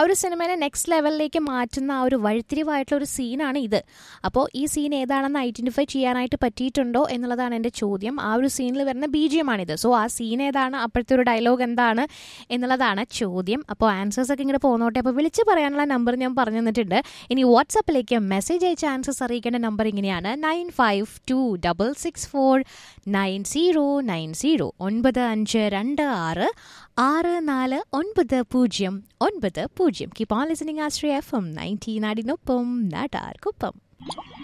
ഒരു സിനിമയെ നെക്സ്റ്റ് ലെവലിലേക്ക് മാറ്റുന്ന ആ ഒരു വഴിത്തിരിവായിട്ടുള്ള ഒരു സീനാണ് ഇത് അപ്പോൾ ഈ സീൻ ഏതാണെന്ന് ഐഡന്റിഫൈ ചെയ്യാനായിട്ട് പറ്റിയിട്ടുണ്ടോ എന്നുള്ളതാണ് എൻ്റെ ചോദ്യം ആ ഒരു സീനിൽ വരുന്ന ബി ജി എമാണിത് സോ ആ സീൻ ഏതാണ് അപ്പോഴത്തെ ഒരു ഡയലോഗ് എന്താണ് എന്നുള്ളതാണ് ചോദ്യം അപ്പോൾ ആൻസേഴ്സ് ഒക്കെ ഇങ്ങനെ പോന്നോട്ടെ അപ്പോൾ വിളിച്ച് പറയാനുള്ള നമ്പർ ഞാൻ പറഞ്ഞു തന്നിട്ടുണ്ട് ഇനി വാട്സപ്പിലേക്ക് മെസ്സേജ് അയച്ച ആൻസേഴ്സ് അറിയിക്കേണ്ട നമ്പർ ഇങ്ങനെയാണ് nine five two double six four nine zero nine zero ഒൻപത് അഞ്ച് രണ്ട് ആറ് ആറ് നാല് ഒൻപത് പൂജ്യം ഒൻപത് പൂജ്യം keep on listening Ashraya F M nineteen നാടിനൊപ്പം നാട്ടാർക്കൊപ്പം